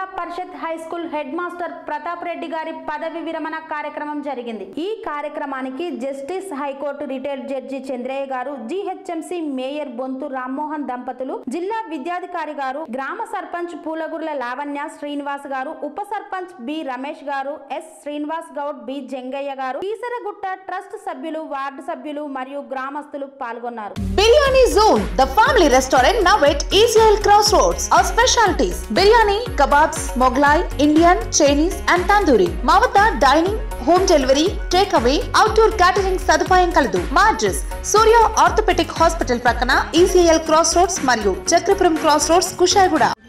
జిల్లా Parishad high school head master Pratap Reddy గారి పదవి విరమణ కార్యక్రమం జరిగింది ఈ కార్యక్రమానికి justice high court retired judge Chandraiah గారు జిహెచ్ఎంసి మేయర్ బొంతు రామ్మోహన్ దంపతులు జిల్లా విద్యాధికారి గారు గ్రామ సర్పంచ్ పూలగుర్ల లావణ్య శ్రీనివాస్ గారు ఉప సర్పంచ్ బి రమేష్ గారు ఎస్ శ్రీనివాస్ గౌడ్ బి జంగయ్య గారు కీసరగుట్ట ట్రస్ట్ సభ్యులు వార్డు సభ్యులు మరియు గ్రామస్తులు పాల్గొన్నారు biryani zone the family restaurant now at ECL cross roads our specialities biryani kebabs Mughlai Indian Chinese and tandoori మా వద్ద dining home delivery take away outdoor catering సదుపాయం కలదు మా అడ్రస్ సూర్య ఆర్థోపెటిక్ హాస్పిటల్ ప్రక్కన ఈసీఎల్ క్రాస్ రోడ్స్ మరియు చక్రపురం క్రాస్ రోడ్స్ కుషాయిగూడ